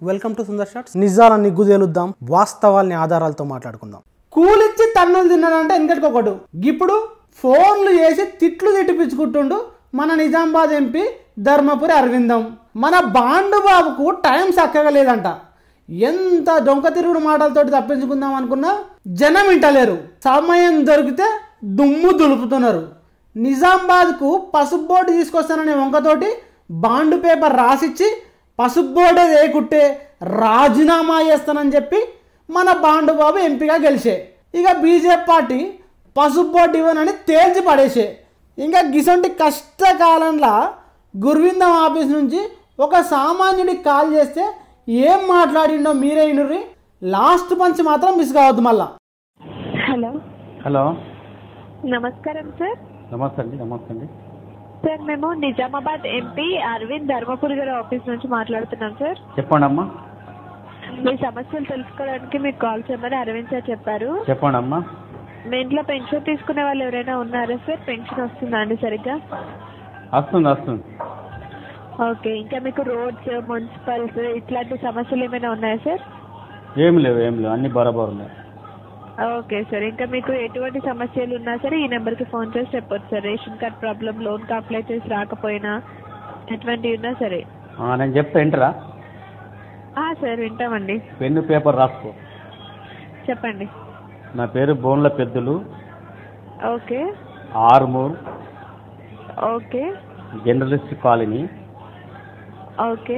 Welcome to Sundar shots నిజాలను నిగ్గు తేలుద్దాం వాస్తవాల్ని ఆధారాలతో మాట్లాడుకుందాం కూలిచ్చి తన్నులు తిన్నాడంటే వెనకటికొకడు ఇప్పుడు ఫోన్లు చేసి తిట్లు తిట్టిపించుకుంటుండు మన నిజామాబాద్ ఎంపీ ధర్మపురి అరవిందం మన బాండు బాబుకు టైం చక్కగా లేదంట ఎంత డొంక తిరుగుడు మాటలతోటి తప్పించుకుందాం అనుకున్నా జనం వింటలేరు సమయం దొరికితే దుమ్ము దులుపుతున్నారు నిజామాబాద్కు పసుపు బోర్డు తీసుకొస్తాననే వంకతోటి బాండు పేపర్ రాసిచ్చి పసుపు బోర్డే వేయకుట్టే రాజీనామా చేస్తానని చెప్పి మన బాండు బాబు ఎంపీగా గెలిచే ఇక బీజేపీ పార్టీ పసుపు బోర్డు ఇవ్వనని తేల్చి పడేసే ఇంకా గిసంటి కష్టకాలంలో గురువిందం ఆఫీస్ నుంచి ఒక సామాన్యుడికి కాల్ చేస్తే ఏం మాట్లాడిండో మీరే ఇనుర్రి లాస్ట్ పంచ్ మాత్రం మిస్ కావద్దు మళ్ళా హలో హలో నమస్కారం సార్ నమస్తే అండి నమస్తే అండి సార్ మేము నిజామాబాద్ ఎంపీ అరవింద్ ధర్మపురి గారి ఆఫీస్ నుంచి మాట్లాడుతున్నాం సార్ చెప్పండి అమ్మా మీ సమస్యలు తెలుసుకోవడానికి మీకు కాల్ చేయమని అరవింద్ సార్ చెప్పారు చెప్పండి అమ్మా మీ ఇంట్లో పెన్షన్ తీసుకునే వాళ్ళు ఎవరైనా ఉన్నారా సార్ పెన్షన్ వస్తుందా అండి సరిగ్గా వస్తుంది వస్తుంది ఓకే ఇంకా మీకు రోడ్స్ మున్సిపల్స్ ఇట్లాంటి సమస్యలు ఏమైనా ఉన్నాయా సార్ ఏం లేవు ఏం లేవు అన్ని బరాబర్ ఉన్నాయి ఓకే సార్ ఇంకా మీకు ఎటువంటి సమస్యలు ఉన్నా సరే ఈ నెంబర్కి ఫోన్ చేసి చెప్పొచ్చు sir ration card problem loan apply చేసి రాకపోయినా ఎటువంటివి ఉన్నా సరే ఆ, నేను చెప్తా ఏంటరా ఆ, సార్ వింటామండి పెన్ను పేపర్ రాసుకో చెప్పండి నా పేరు బోన్ల పెద్దలు okay Armoor okay journalist colony okay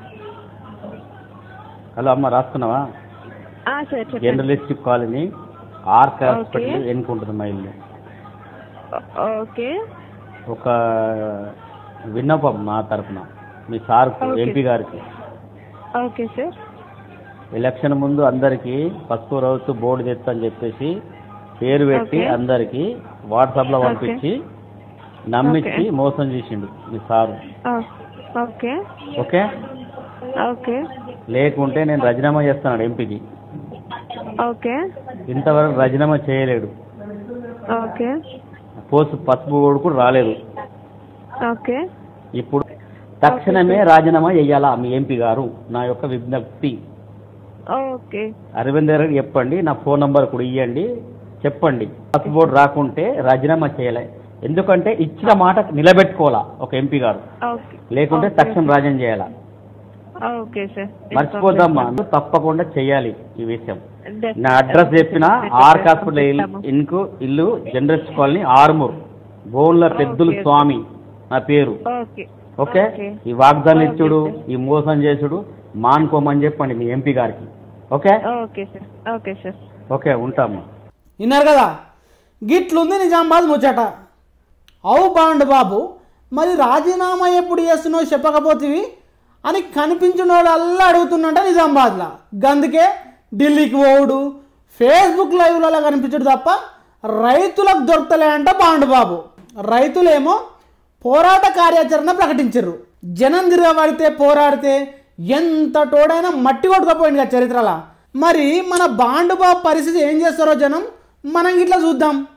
hello అమ్మ రాస్తున్నావా ఆ, సార్ చెప్పండి జర్నలిస్ట్ కాలనీ ఆర్క్ ఓకే. హాస్పిటల్ ఎన్నుకుంటుంది మా ఇల్లు ఓ- ఓకే ఒక విన్నపం మా తరఫున మీ సార్ ఓకే. ఎంపీ గారికి ఓకే సార్ ఎలక్షన్ ముందు అందరికి పసుపు రౌతు బోర్డు తెస్తా అని చెప్పేసి పేరు పెట్టి ఓకే. అందరికి వాట్సాప్ లో ఓకే. పంపించి నమ్మించి ఓకే. మోసం చేసిండు మీ సారు ఆ, ఓకే ఓకే ఓకే లేకుంటే నేను రాజీనామా చేస్తున్నాడు ఎంపీకి ఓకే ఇంతవరకు రాజీనామా చేయలేడు ఓకే పోస్ట్ పసుపు బోర్డు కూడా రాలేదు ఓకే ఇప్పుడు తక్షణమే రాజీనామా చేయాలా మీ ఎంపీ గారు నా యొక్క విజ్ఞప్తి ఓకే అరవింద్ గారికి చెప్పండి నా ఫోన్ నంబర్ కూడా ఇవ్వండి చెప్పండి పసుపు బోర్డు రాకుంటే రాజీనామా చేయలే ఎందుకంటే ఇచ్చిన మాట నిలబెట్టుకోవాలా ఒక ఎంపీ గారు ఓకే లేకుంటే ఓకే. తక్షణం రాజీనామా చేయాలా ఓకే సార్ మర్చిపోద్దమ్మా తప్పకుండా చేయాలి ఈ విషయం Definitely. నా అడ్రస్ చెప్పిన ఆర్ హాస్పిటల్ చెప్తాము. ఇన్కు ఇల్లు జనరల్స్ కాలనీ ఆర్మూర్ బోన్ల పెద్దులు ఓకే. స్వామి నా పేరు ఓకే ఓకే ఓకే. ఈ వాగ్దానం ఓకే, ఇచ్చుడు సార్. ఈ మోసం చేసుడు మానుకోమని చెప్పండి మీ ఎంపీ గారికి okay okay sir okay sir okay ఉంటామ్మా విన్నారు కదా గిట్లుంది నిజామాబాద్ ముచ్చట అవు బాండు బాబు మరి రాజీనామా ఎప్పుడు చేస్తున్నావు చెప్పకపోతివి అని కనిపించిన వాళ్ళల్లా అడుగుతున్నట్ట నిజామాబాద్లో గందుకే ఢిల్లీకి పోవుడు ఫేస్బుక్ లైవ్లలో కనిపించడు తప్ప రైతులకు దొరకలే అంట బాండు బాబు రైతులేమో పోరాట కార్యాచరణ ప్రకటించారు జనం తిరగబడితే పోరాడితే ఎంత తోడైనా మట్టి కొట్టుకపోయింది కదా చరిత్రలా మరి మన బాండు బాబు పరిస్థితి ఏం చేస్తారో జనం మనం ఇట్లా చూద్దాం